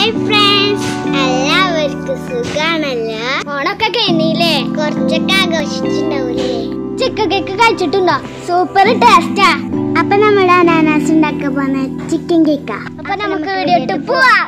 hi friends എല്ലാവർക്കും സുഖാണല്ലോ ഓണൊക്കെ കഴിഞ്ഞില്ലേ കുറച്ചൊക്കെ ആഘോഷിച്ചിട്ടുണ്ടാവൂലേ ചിക്കൻ കേക്ക് കഴിച്ചിട്ടുണ്ടോ സൂപ്പർ ടേസ്റ്റാ അപ്പൊ നമ്മുടെ അനാനാസ് ഉണ്ടാക്കാൻ പോകുന്ന ചിക്കൻ കേക്കാ അപ്പൊ നമുക്ക് വീഡിയോ ഇട്ട് പോവാം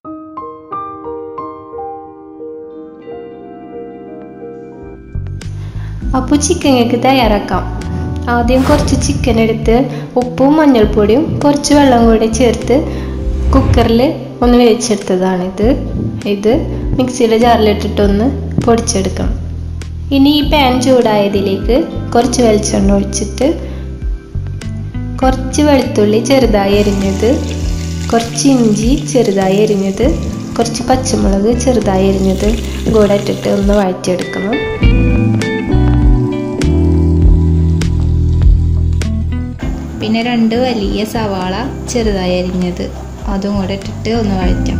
അപ്പോൾ ചിക്കൻ കേക്ക് തയ്യാറാക്കാം ആദ്യം കുറച്ച് ചിക്കൻ എടുത്ത് ഉപ്പും മഞ്ഞൾപ്പൊടിയും കുറച്ച് വെള്ളം കൂടി ചേർത്ത് കുക്കറിൽ ഒന്ന് വേവിച്ചെടുത്തതാണിത് ഇത് മിക്സിയുടെ ജാറിലിട്ടിട്ടൊന്ന് പൊടിച്ചെടുക്കണം ഇനി ഈ പാൻ ചൂടായതിലേക്ക് കുറച്ച് വെളിച്ചെണ്ണ ഒഴിച്ചിട്ട് കുറച്ച് വെളുത്തുള്ളി ചെറുതായി എരിഞ്ഞത് കുറച്ച് ഇഞ്ചി ചെറുതായി എരിഞ്ഞത് കുറച്ച് പച്ചമുളക് ചെറുതായി എരിഞ്ഞത് കൂടെ ഇട്ടിട്ട് ഒന്ന് വഴറ്റിയെടുക്കണം പിന്നെ രണ്ട് വലിയ സവാള ചെറുതായി അരിഞ്ഞത് അതും കൂടെ ഇട്ടിട്ട് ഒന്ന് വഴറ്റാം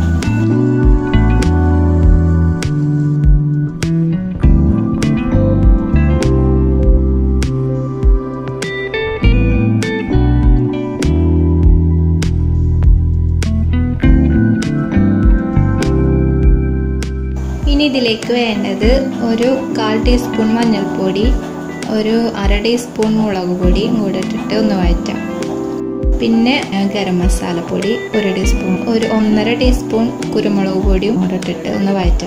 ഇനി ഇതിലേക്ക് വേണ്ടത് ഒരു കാൽ ടീസ്പൂൺ മഞ്ഞൾപ്പൊടി ഒരു അര ടീസ്പൂൺ മുളക് പൊടിയും കൂടെ ഇട്ടിട്ട് ഒന്ന് വഴറ്റാം പിന്നെ ഏഹ്, ഗരം മസാലപ്പൊടി ഒരു ടീസ്പൂൺ ഒരു ഒന്നര ടീസ്പൂൺ കുരുമുളക് പൊടിയും കൂടെ ഇട്ടിട്ട് ഒന്ന് വഴറ്റാം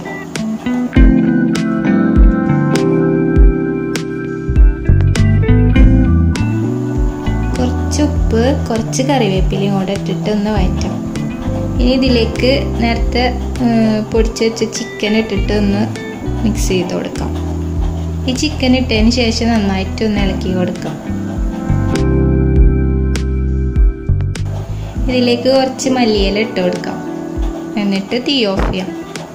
കുറച്ച് ഉപ്പ് കുറച്ച് കറിവേപ്പിലയും കൂടെ ഇട്ടിട്ട് ഒന്ന് വഴറ്റാം ഇനി ഇതിലേക്ക് നേരത്തെ ഏഹ്, പൊടിച്ച് വെച്ച ചിക്കൻ ഇട്ടിട്ട് ഒന്ന് മിക്സ് ചെയ്ത് കൊടുക്കാം ഈ ചിക്കൻ ഇട്ടതിന് ശേഷം നന്നായിട്ട് ഒന്ന് ഇളക്കി കൊടുക്കാം ഇതിലേക്ക് കുറച്ച് മല്ലിയില ഇട്ട് കൊടുക്കാം എന്നിട്ട് തീ ഓഫ് ചെയ്യാം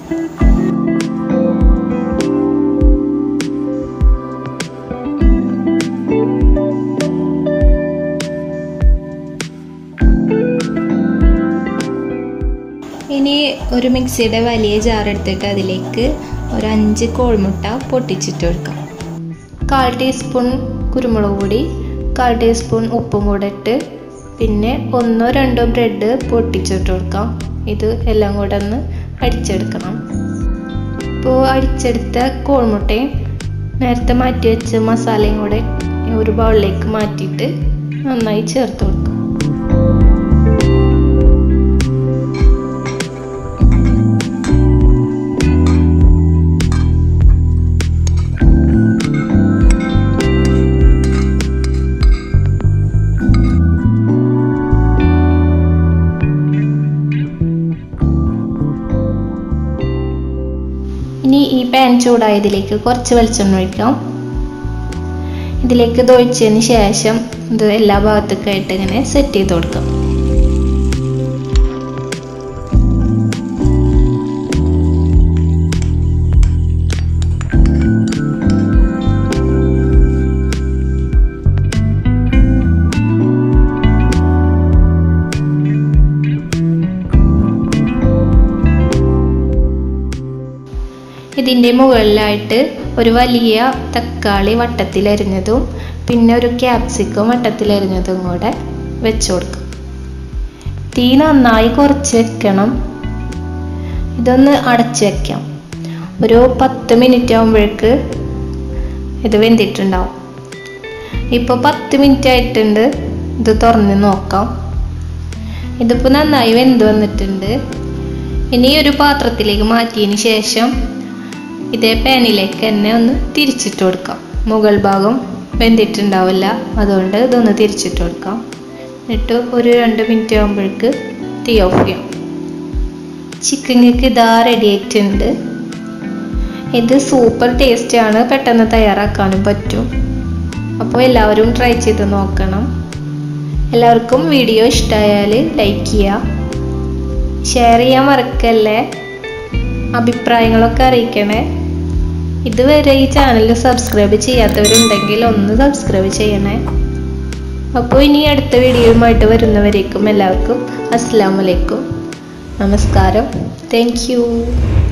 ഇനി ഒരു മിക്സിയുടെ വലിയ ജാർ എടുത്തിട്ട് അതിലേക്ക് ഒരു അഞ്ച് കോഴിമുട്ട പൊട്ടിച്ചിട്ട് കൊടുക്കാം കാൽ ടീസ്പൂൺ കുരുമുളക് പൊടി കാൽ ടീസ്പൂൺ ഉപ്പും കൂടെ ഇട്ട് പിന്നെ ഒന്നോ രണ്ടോ ബ്രെഡ് പൊട്ടിച്ചിട്ട് കൊടുക്കാം ഇത് എല്ലാം കൂടെ ഒന്ന് അടിച്ചെടുക്കണം ഇപ്പോൾ അടിച്ചെടുത്ത കോഴിമുട്ടയും നേരത്തെ മാറ്റി വെച്ച മസാലയും കൂടെ ഒരു ബൗളിലേക്ക് മാറ്റിയിട്ട് നന്നായി ചേർത്ത് കൊടുക്കാം ഇനി ഈ പാൻ ചൂടായതിലേക്ക് കുറച്ച് വെളിച്ചെണ്ണ ഒഴിക്കാം ഇതിലേക്ക് ഇത് ഒഴിച്ചതിന് ശേഷം ഇത് എല്ലാ ഭാഗത്തേക്കായിട്ട് ഇങ്ങനെ സെറ്റ് ചെയ്ത് കൊടുക്കാം ഇതിൻ്റെ മുകളിലായിട്ട് ഒരു വലിയ തക്കാളി വട്ടത്തിലരിഞ്ഞതും പിന്നെ ഒരു ക്യാപ്സിക്കം വട്ടത്തിലരിഞ്ഞതും കൂടെ വെച്ച് കൊടുക്കും തീ നന്നായി കുറച്ച് വെക്കണം ഇതൊന്ന് അടച്ച് വെക്കാം ഒരു പത്ത് മിനിറ്റ് ആകുമ്പോഴേക്ക് ഇത് വെന്തിട്ടുണ്ടാവും ഇപ്പോൾ പത്ത് മിനിറ്റ് ആയിട്ടുണ്ട് ഇത് തുറന്ന് നോക്കാം ഇതിപ്പോൾ നന്നായി വെന്ത് വന്നിട്ടുണ്ട് ഇനി ഒരു പാത്രത്തിലേക്ക് മാറ്റിയതിന് ശേഷം ഇതേ പാനിലേക്ക് തന്നെ ഒന്ന് തിരിച്ചിട്ട് കൊടുക്കാം മുകൾ ഭാഗം വെന്തിട്ടുണ്ടാവില്ല അതുകൊണ്ട് ഇതൊന്ന് തിരിച്ചിട്ട് കൊടുക്കാം എന്നിട്ട് ഒരു രണ്ട് മിനിറ്റ് ആകുമ്പോഴേക്ക് തീ ഓഫ് ചെയ്യാം ചിക്കൻ കേക്ക് ഇതാ റെഡി ആയിട്ടുണ്ട് ഇത് സൂപ്പർ ടേസ്റ്റ് ആണ് പെട്ടെന്ന് തയ്യാറാക്കാനും പറ്റും അപ്പോൾ എല്ലാവരും ട്രൈ ചെയ്ത് നോക്കണം എല്ലാവർക്കും വീഡിയോ ഇഷ്ടമായാൽ ലൈക്ക് ചെയ്യുക ഷെയർ ചെയ്യാൻ മറക്കല്ലേ അഭിപ്രായങ്ങളൊക്കെ അറിയിക്കണേ ഇതുവരെ ഈ ചാനൽ സബ്സ്ക്രൈബ് ചെയ്യാത്തവരുണ്ടെങ്കിൽ ഒന്ന് സബ്സ്ക്രൈബ് ചെയ്യണേ അപ്പോൾ ഇനി അടുത്ത വീഡിയോയുമായിട്ട് വരുന്നവരേക്കും എല്ലാവർക്കും അസ്സാം വലൈക്കും നമസ്കാരം താങ്ക് യു